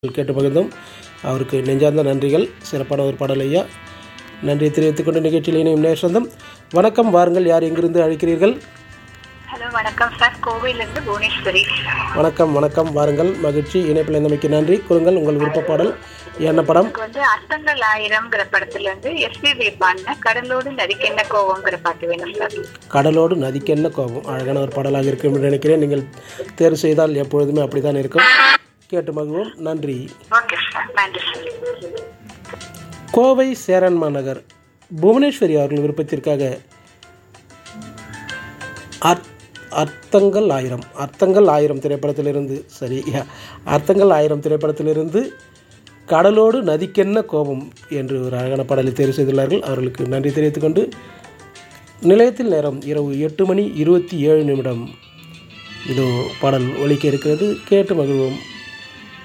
கேட்டு மகிழ்ந்தோம் அவருக்கு நெஞ்சார்ந்த நன்றிகள் சிறப்பான ஒரு பாடல் ஐயா நன்றியை தெரிவித்துக் கொண்டு நிகழ்ச்சியில் இணையும் நேசந்தம் வணக்கம் வாருங்கள் யார் எங்கிருந்து அழைக்கிறீர்கள் ஹலோ வணக்கம் சார் கோவையிலிருந்து புவனேஸ்வரி வணக்கம் வணக்கம் வாருங்கள் மகிழ்ச்சி இணைப்பில் இருந்தமைக்கு நன்றி கூறுங்கள் உங்கள் விருப்ப பாடல் என்ன படம் எனக்கு வந்து அர்த்தங்கள் ஆயிரம்ங்கிற படத்துல இருந்து எஸ்பிபி பாடின கடலோடு நதிக்கென்ன கோவம்ங்கிற பாட்டு வேணும் சார் கடலோடு நதிக்கென்ன கோபம் அழகான ஒரு பாடலாக இருக்கும் என்று நினைக்கிறேன் நீங்கள் தேர்வு செய்தால் எப்பொழுதுமே அப்படித்தான் இருக்கும் கேட்டு மகிழ்வோம் நன்றி ஓகே சார் நன்றி சார் கோவை சேரன்மா நகர் புவனேஸ்வரி அவர்கள் விருப்பத்திற்காக அர்த் அர்த்தங்கள் ஆயிரம் அர்த்தங்கள் ஆயிரம் திரைப்படத்திலிருந்து சரி அர்த்தங்கள் ஆயிரம் திரைப்படத்திலிருந்து கடலோடு நதிக்கென்ன கோபம் என்று ஒரு அழகான பாடலை தேர்வு செய்துள்ளார்கள் அவர்களுக்கு நன்றி தெரிவித்துக் கொண்டு நிலையத்தில் நேரம் இரவு எட்டு மணி இருபத்தி ஏழு நிமிடம் இதோ பாடல் ஒலிக்க இருக்கிறது கேட்டு மகிழ்வோம்